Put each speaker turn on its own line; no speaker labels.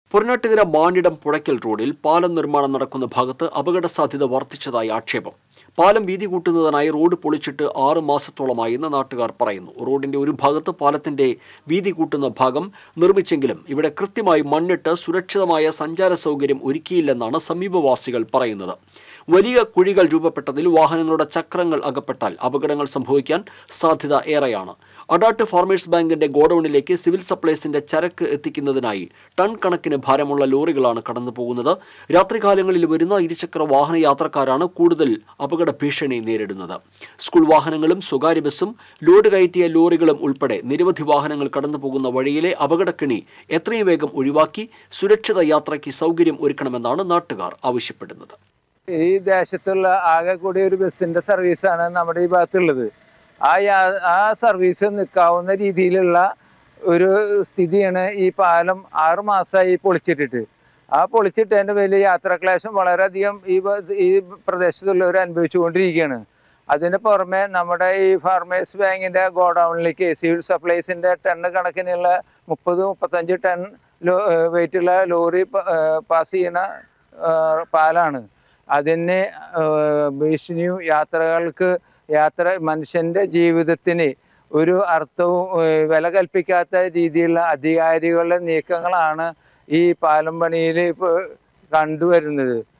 പുറനാട്ടുകര മാനിടം പുഴയ്ക്കൽ റോഡിൽ പാലം നിർമ്മാണം നടക്കുന്ന ഭാഗത്ത് അപകട സാധ്യത വർദ്ധിച്ചതായി ആക്ഷേപം പാലം വീതി കൂട്ടുന്നതിനായി റോഡ് പൊളിച്ചിട്ട് ആറ് മാസത്തോളമായി എന്ന് നാട്ടുകാർ പറയുന്നു റോഡിന്റെ ഒരു ഭാഗത്ത് പാലത്തിന്റെ വീതി കൂട്ടുന്ന ഭാഗം നിർമ്മിച്ചെങ്കിലും ഇവിടെ കൃത്യമായി മണ്ണിട്ട് സുരക്ഷിതമായ സഞ്ചാര സൗകര്യം ഒരുക്കിയില്ലെന്നാണ് സമീപവാസികൾ പറയുന്നത് വലിയ കുഴികൾ രൂപപ്പെട്ടതിൽ വാഹനങ്ങളുടെ ചക്രങ്ങൾ അകപ്പെട്ടാൽ അപകടങ്ങൾ സംഭവിക്കാൻ സാധ്യത ഏറെയാണ് അഡാട്ട് ഫാർമേഴ്സ് ബാങ്കിന്റെ ഗോഡൌണിലേക്ക് സിവിൽ സപ്ലൈസിന്റെ ചരക്ക് എത്തിക്കുന്നതിനായി ടൺ കണക്കിന് ഭാരമുള്ള ലോറികളാണ് കടന്നു പോകുന്നത് രാത്രികാലങ്ങളിൽ വരുന്ന ഇരുചക്ര വാഹന യാത്രക്കാരാണ് കൂടുതൽ അപകട ഭീഷണി നേരിടുന്നത് സ്കൂൾ വാഹനങ്ങളും സ്വകാര്യ ബസ്സും ലോഡ് കയറ്റിയ ലോറികളും ഉൾപ്പെടെ നിരവധി വാഹനങ്ങൾ കടന്നു പോകുന്ന വഴിയിലെ അപകടക്കെണി എത്രയും വേഗം ഒഴിവാക്കി സുരക്ഷിത യാത്രയ്ക്ക് സൗകര്യം ഒരുക്കണമെന്നാണ് നാട്ടുകാർ ആവശ്യപ്പെടുന്നത്
ഈ ദേശത്തുള്ള ആകെ കൂടി ഒരു ബസ്സിന്റെ സർവീസാണ് നമ്മുടെ ഈ ഭാഗത്തുള്ളത് ആ യാ- ആ സർവീസ് നിൽക്കാവുന്ന രീതിയിലുള്ള ഒരു സ്ഥിതിയാണ് ഈ പാലം ആറ് മാസമായി പൊളിച്ചിട്ടിട്ട് ആ പൊളിച്ചിട്ടതിൻ്റെ വലിയ യാത്രാക്ലേശം വളരെയധികം ഈ ഭ- ഈ പ്രദേശത്തുള്ളവർ അനുഭവിച്ചുകൊണ്ടിരിക്കുകയാണ് അതിന് പുറമെ നമ്മുടെ ഈ ഫാർമേഴ്സ് ബാങ്കിന്റെ ഗോഡൗണിലേക്ക് സിവിൽ സപ്ലൈസിന്റെ ടണ്ണ് കണക്കിനുള്ള മുപ്പത് മുപ്പത്തഞ്ച് ടൺ ലോ വെയിറ്റുള്ള ലോറി പ- ഏഹ് പാസ് ചെയ്യുന്ന ഏഹ് പാലാണ് അതിന് ഏഹ് ഭീഷണിയും യാത്രകൾക്ക് യാത്ര മനുഷ്യന്റെ ജീവിതത്തിന് ഒരു അർത്ഥവും ഏഹ് വില കൽപ്പിക്കാത്ത രീതിയിലുള്ള അധികാരികളുടെ നീക്കങ്ങളാണ് ഈ പാലം പണിയിൽ ഇപ്പോൾ കണ്ടുവരുന്നത്